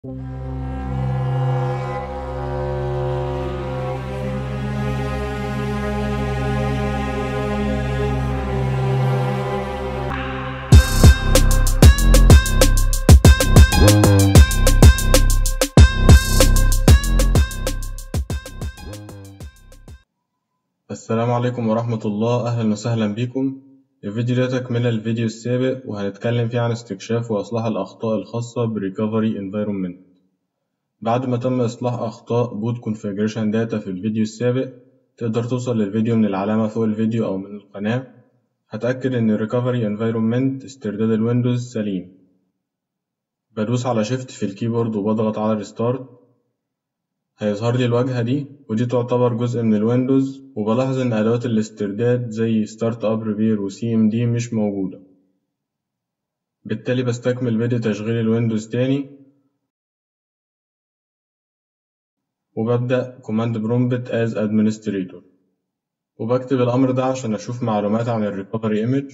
السلام عليكم ورحمة الله أهلا وسهلا بكم الفيديو ده تكملة للفيديو السابق وهنتكلم فيه عن استكشاف وإصلاح الأخطاء الخاصة بريكفري انفايرمنت بعد ما تم إصلاح أخطاء boot configuration data في الفيديو السابق تقدر توصل للفيديو من العلامة فوق الفيديو أو من القناة هتأكد إن الريكفري انفايرمنت استرداد الويندوز سليم بدوس على شيفت في الكيبورد وبضغط على ريستارت هيظهر لي الواجهة دي ودي تعتبر جزء من الويندوز وبلاحظ إن أدوات الاسترداد زي ستارت أب ريبير وسي ام دي مش موجودة بالتالي بستكمل بدء تشغيل الويندوز تاني وببدأ كوماند برومبت as administrator وبكتب الأمر ده عشان أشوف معلومات عن الريكفري ايمج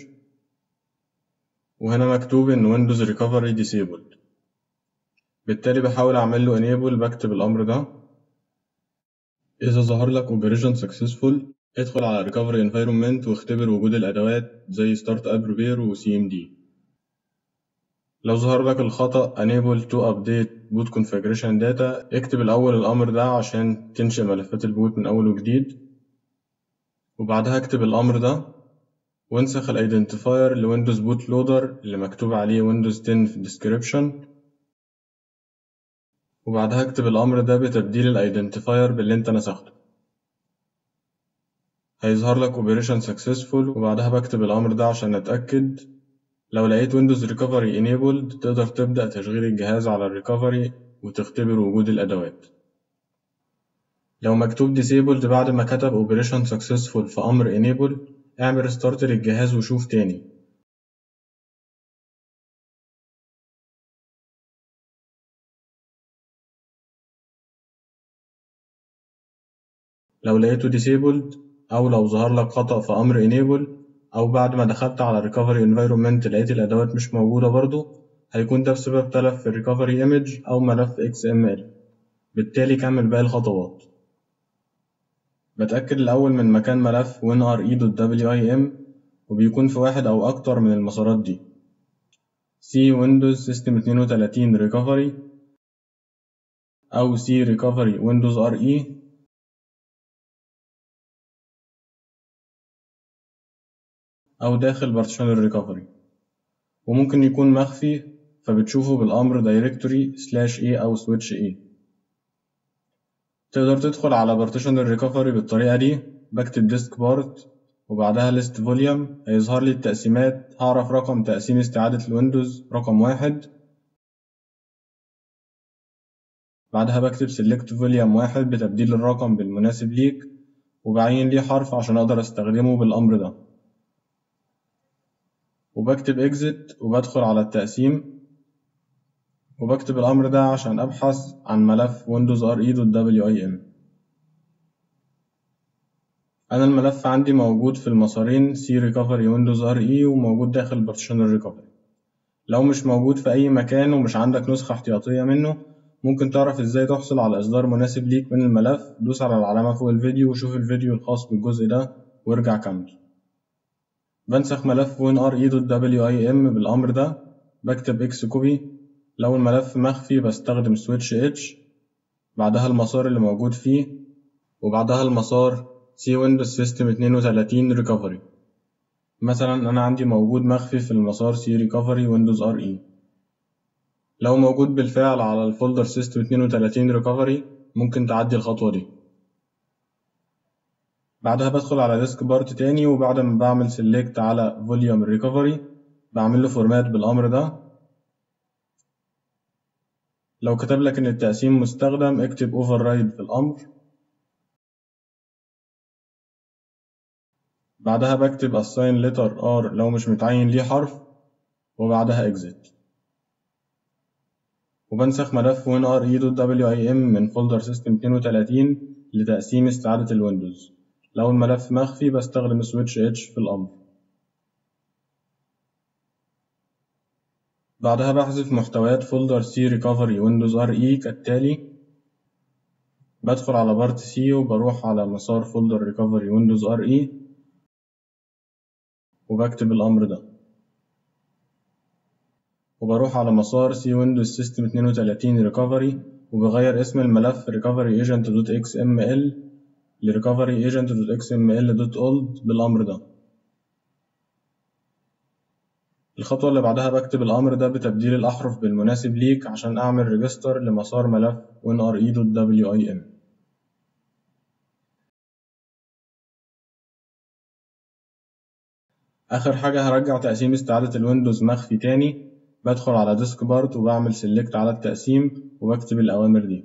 وهنا مكتوب إن ويندوز ريكفري disabled بالتالي بحاول أعمل له enable بكتب الأمر ده إذا ظهر لك Operation Successful ادخل على Recovery Environment واختبر وجود الأدوات زي Start Up Repair و CMD لو ظهر لك الخطأ Enable to Update Boot Configuration Data اكتب الأول الأمر ده عشان تنشئ ملفات البوت من أول وجديد وبعدها اكتب الأمر ده وانسخ الايدنتيفاير لويندوز بوت لودر اللي مكتوب عليه ويندوز 10 في الديسكريبشن وبعدها اكتب الأمر ده بتبديل الايدنتيفاير باللي انت نسخته هيظهر لك Operation Successful وبعدها بكتب الأمر ده عشان أتأكد لو لقيت Windows Recovery Enabled تقدر تبدأ تشغيل الجهاز على الريكفري وتختبر وجود الأدوات لو مكتوب Disabled بعد ما كتب Operation Successful في أمر Enable اعمل ريستارت للجهاز وشوف تاني لو لقيته disabled أو لو ظهر لك خطأ في أمر enable أو بعد ما دخلت على recovery environment لقيت الأدوات مش موجودة برضه هيكون ده بسبب تلف في recovery image أو ملف XML بالتالي كمل باقي الخطوات بتأكد الأول من مكان ملف winre.wim وبيكون في واحد أو أكتر من المسارات دي C Windows System 32 Recovery أو C Recovery Windows RE أو داخل بارتيشن الريكفري وممكن يكون مخفي فبتشوفه بالأمر directory slash a أو switch a تقدر تدخل على بارتيشن الريكفري بالطريقة دي بكتب disk بارت وبعدها list volume هيظهر لي التقسيمات هعرف رقم تقسيم استعادة الويندوز رقم واحد بعدها بكتب select volume واحد بتبديل الرقم بالمناسب ليك وبعين ليه حرف عشان أقدر أستخدمه بالأمر ده وبكتب exit وبدخل على التقسيم وبكتب الأمر ده عشان أبحث عن ملف windows re.wim أنا الملف عندي موجود في المسارين C recovery windows re وموجود داخل بارتيشن الريكفري لو مش موجود في أي مكان ومش عندك نسخة احتياطية منه ممكن تعرف ازاي تحصل على إصدار مناسب ليك من الملف دوس على العلامة فوق الفيديو وشوف الفيديو الخاص بالجزء ده وارجع كمل بنسخ ملف winre.wim بالأمر ده بكتب x كوبي لو الملف مخفي بستخدم switch h بعدها المسار اللي موجود فيه وبعدها المسار C Windows System 32 Recovery مثلا أنا عندي موجود مخفي في المسار C Recovery Windows RE لو موجود بالفعل على الفولدر System 32 Recovery ممكن تعدي الخطوة دي بعدها بدخل على ديسك بارت تاني وبعد ما بعمل سيلكت على فوليوم ريكفري بعمل له فورمات بالأمر ده لو كتب لك إن التقسيم مستخدم اكتب override في الأمر بعدها بكتب assign letter r لو مش متعين ليه حرف وبعدها exit وبنسخ ملف winre.wim من فولدر سيستم 32 لتقسيم استعادة الويندوز لو الملف مخفي بستخدم switch h في الأمر بعدها بحذف محتويات فولدر سي ريكفري ويندوز ار اي كالتالي بدخل على بارت سي وبروح على مسار فولدر ريكفري ويندوز ار اي وبكتب الأمر ده وبروح على مسار سي ويندوز سيستم 32 ريكفري وبغير اسم الملف recovery agent دوت xml ل recovery agent دوت xml دوت old بالأمر ده الخطوة اللي بعدها بكتب الأمر ده بتبديل الأحرف بالمناسب ليك عشان أعمل ريجستر لمسار ملف winre.wim آخر حاجة هرجع تقسيم استعادة الويندوز مخفي تاني بدخل على ديسك بارت وبعمل سيلكت على التقسيم وبكتب الأوامر دي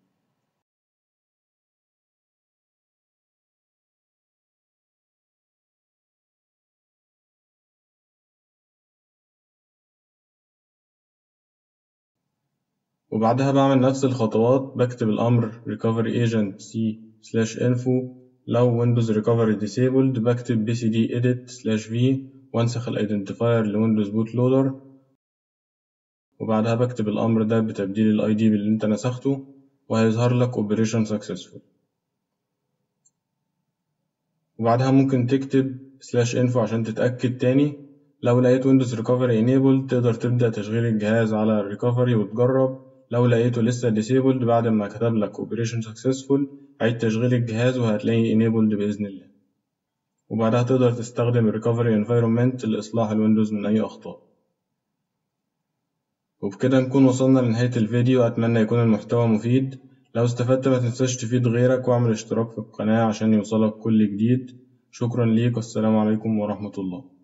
وبعدها بعمل نفس الخطوات بكتب الأمر recovery agent c slash info لو Windows Recovery Disabled بكتب bcd edit slash v وانسخ الايدنتيفاير لويندوز بوت لودر وبعدها بكتب الأمر ده بتبديل الاي دي اللي انت نسخته وهيظهر لك operation successful وبعدها ممكن تكتب slash info عشان تتأكد تاني لو لقيت Windows Recovery Enabled تقدر تبدأ تشغيل الجهاز على Recovery وتجرب لو لقيته لسه disabled بعد ما كتب لك operation successful عيد تشغيل الجهاز وهتلاقيه enabled بإذن الله وبعدها تقدر تستخدم Recovery Environment لإصلاح الويندوز من أي أخطاء وبكده نكون وصلنا لنهاية الفيديو أتمنى يكون المحتوى مفيد لو استفدت متنساش تفيد غيرك واعمل اشتراك في القناة عشان يوصلك كل جديد شكرا ليك والسلام عليكم ورحمة الله